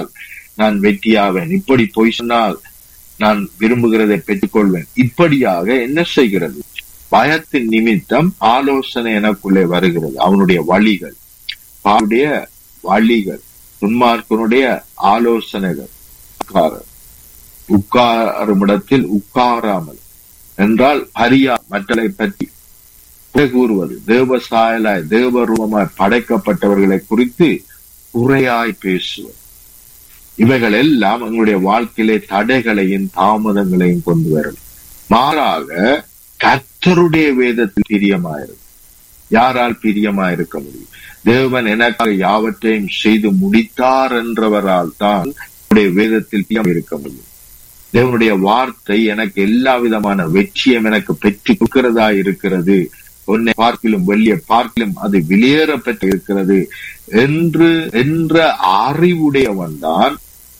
சொன்னால் நான் வெற்றியாவேன் இப்படி பொய் சொன்னால் நான் விரும்புகிறதை பெற்றுக்கொள்வேன் இப்படியாக என்ன செய்கிறது பயத்தின் நிமித்தம் ஆலோசனை எனக்குள்ளே வருகிறது அவனுடைய வழிகள் அவனுடைய வழிகள் துன்மார்க்கனுடைய ஆலோசனைகள் உட்கார- உட்காரும் இடத்தில் உட்காராமல் என்றால் அறியா மற்றதை பற்றி குறை கூறுவது தேவசாயலாய் தேவரூபமாய் படைக்கப்பட்டவர்களை குறித்து குறையாய் பேசுவது இவைகள் எல்லாம் எங்களுடைய வாழ்க்கையிலே தடைகளையும் தாமதங்களையும் கொண்டு வரும் மாறாக கர்த்தருடைய வேதத்தில் பிரியமாயிருக்கும் யாரால் பிரியமாயிருக்க முடியும் தேவன் எனக்காக யாவற்றையும் செய்து முடித்தார் என்றவரால் தான் அவருடைய வேதத்தில் பிரியம் இருக்க முடியும் தேவனுடைய வார்த்தை எனக்கு எல்லா விதமான வெற்றியும் எனக்கு பெற்று கொடுக்கிறதா இருக்கிறது பொன்னை பார்க்கிலும் வெள்ளிய பார்க்கிலும் அது வெளியேற பெற்று இருக்கிறது என்று என்ற அறிவுடையவன் தான்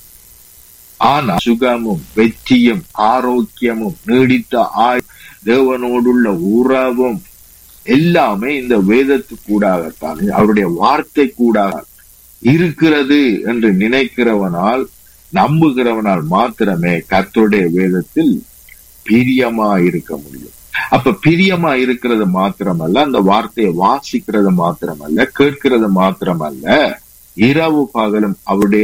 ஆனா சுகமும் வெற்றியும் ஆரோக்கியமும் நீடித்த ஆய் தேவனோடுள்ள உறவும் எல்லாமே இந்த வேதத்து கூடாகத்தான் அவருடைய வார்த்தை கூடாக இருக்கிறது என்று நினைக்கிறவனால் நம்புகிறவனால் மாத்திரமே கர்த்தருடைய வேதத்தில் பிரியமா இருக்க முடியும் அப்ப பிரியமா இருக்கிறது மாத்திரமல்ல அந்த வார்த்தையை வாசிக்கிறது மாத்திரமல்ல கேட்கிறது மாத்திரமல்ல இரவு பகலும் அவருடைய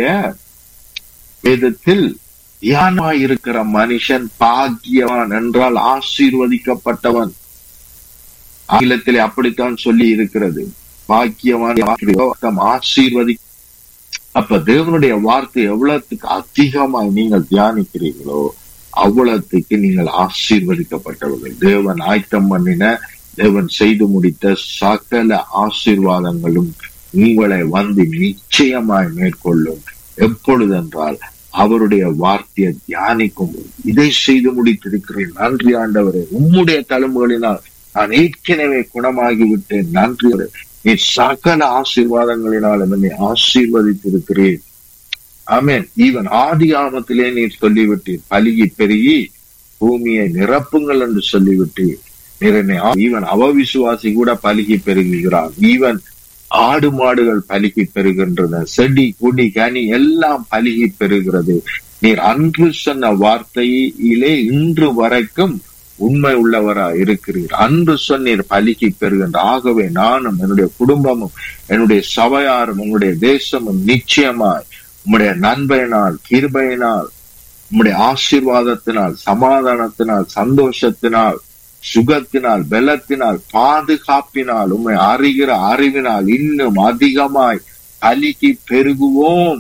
வேதத்தில் தியானமா இருக்கிற மனுஷன் பாக்கியவான் என்றால் ஆசீர்வதிக்கப்பட்டவன் ஆங்கிலத்திலே அப்படித்தான் சொல்லி இருக்கிறது பாக்கியவான் அர்த்தம் ஆசீர்வதி அப்ப தேவனுடைய வார்த்தை எவ்வளவுக்கு அதிகமாய் நீங்கள் தியானிக்கிறீங்களோ அவ்வளவுக்கு நீங்கள் ஆசீர்வதிக்கப்பட்டவர்கள் தேவன் ஆயத்தம் பண்ணின தேவன் செய்து முடித்த சகல ஆசீர்வாதங்களும் உங்களை வந்து நிச்சயமாய் மேற்கொள்ளும் எப்பொழுதென்றால் அவருடைய வார்த்தையை தியானிக்கும் போது இதை செய்து முடித்திருக்கிறேன் நன்றி ஆண்டவரே உம்முடைய தழும்புகளினால் நான் ஏற்கனவே குணமாகி விட்டேன் நன்றி நீ சகல ஆசீர்வாதங்களினாலும் என்னை ஆசீர்வதித்திருக்கிறேன் ஆமென் ஈவன் ஆதி ஆமத்திலே நீர் சொல்லிவிட்டீர் பலுகி பெருகி பூமியை நிரப்புங்கள் என்று சொல்லிவிட்டீர் நீர் என்னை ஆ- ஈவன் அவவிசுவாசி கூட பலுகி பெருகுகிறான் ஈவன் ஆடு மாடுகள் பலுகி பெறுகின்றன செடி கொடி கனி எல்லாம் பலுகி பெறுகிறது நீர் அன்று சொன்ன வார்த்தையிலே இன்று வரைக்கும் உண்மை உள்ளவரா இருக்கிறீர் அன்று சொன்னீர் பலுகி பெறுகின்ற ஆகவே நானும் என்னுடைய குடும்பமும் என்னுடைய சபையாரும் உங்களுடைய தேசமும் நிச்சயமாய் உம்முடைய நண்பையினால் கிருபையினால் உம்முடைய ஆசீர்வாதத்தினால் சமாதானத்தினால் சந்தோஷத்தினால் சுகத்தினால் பலத்தினால் பாதுகாப்பினால் உம்மை அறிகிற அறிவினால் இன்னும் அதிகமாய் அலிக்கி பெருகுவோம்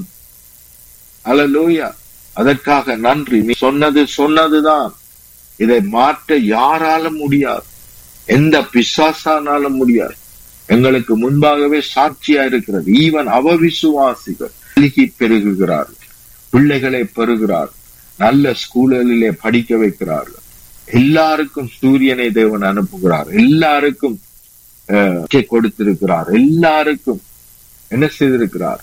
அல்லேலூயா அதற்காக நன்றி நீ சொன்னது சொன்னதுதான் இதை மாற்ற யாராலும் முடியாது எந்த பிசாசானாலும் முடியாது எங்களுக்கு முன்பாகவே சாட்சியா இருக்கிறது ஈவன் அவவிசுவாசிகள் அழுகி பெருகுகிறார்கள் பிள்ளைகளை பெறுகிறார் நல்ல ஸ்கூல்களிலே படிக்க வைக்கிறார்கள் எல்லாருக்கும் சூரியனை தேவன் அனுப்புகிறார் எல்லாருக்கும் அஹ், கொடுத்திருக்கிறார் எல்லாருக்கும் என்ன செய்திருக்கிறார்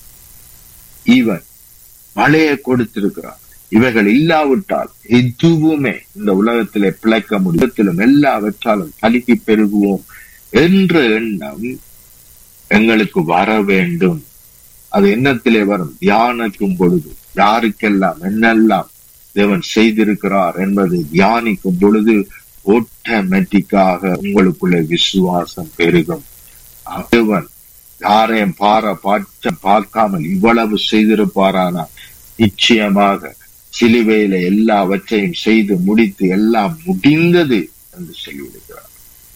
ஈவன் மழையை கொடுத்திருக்கிறார் இவைகள் இல்லாவிட்டால் எதுவுமே இந்த உலகத்திலே பிழைக்க முடியும் எல்லாவற்றாலும் கலுகி பெருகுவோம் என்ற எண்ணம் எங்களுக்கு வர வேண்டும் அது எண்ணத்திலே வரும் தியானிக்கும் பொழுது யாருக்கெல்லாம் என்னெல்லாம் தேவன் செய்திருக்கிறார் என்பதை தியானிக்கும் பொழுது ஆட்டோமேட்டிக்காக உங்களுக்குள்ள விசுவாசம் பெருகும் தேவன் யாரையும் பார பாற்ற பார்க்காமல் இவ்வளவு செய்திருப்பாரானா நிச்சயமாக சிலுவையில எல்லாவற்றையும் செய்து முடித்து எல்லாம் முடிந்தது என்று சொல்லியிருக்கிறார்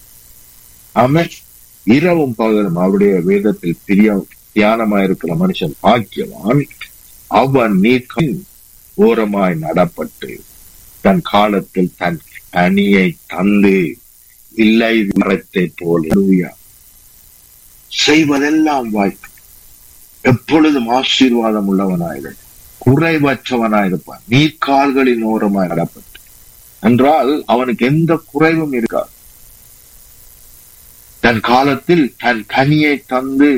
ஆமென் இரவும் பகலும் அவருடைய வேதத்தில் பிரிய தியானமாயிருக்கிற மனுஷன் பாக்கியவான் அவன் நீக்கம் ஓரமாய் நடப்பட்டு தன் காலத்தில் தன் அணியை தந்து இல்லை மரத்தை போல ஹalleluya. செய்வதெல்லாம் வாய்ப்பு எப்பொழுதும் ஆசீர்வாதம் உள்ளவனாயிரு குறைவற்றவனாயிருப்பான் நீர்கால்களின் ஓரமாய் நடப்பட்டு என்றால் அவனுக்கு எந்த குறைவும் இருக்காது தன் காலத்தில் தன் கனியை தந்து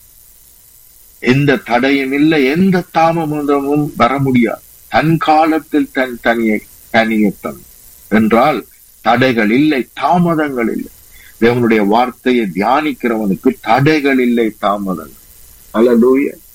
எந்த தடையும் இல்லை எந்த தாமதமும் வர முடியாது தன் காலத்தில் தன் தனியை கனியை தந்து என்றால் தடைகள் இல்லை தாமதங்கள் இல்லை தேவனுடைய வார்த்தையை தியானிக்கிறவனுக்கு தடைகள் இல்லை தாமதங்கள் அல்ல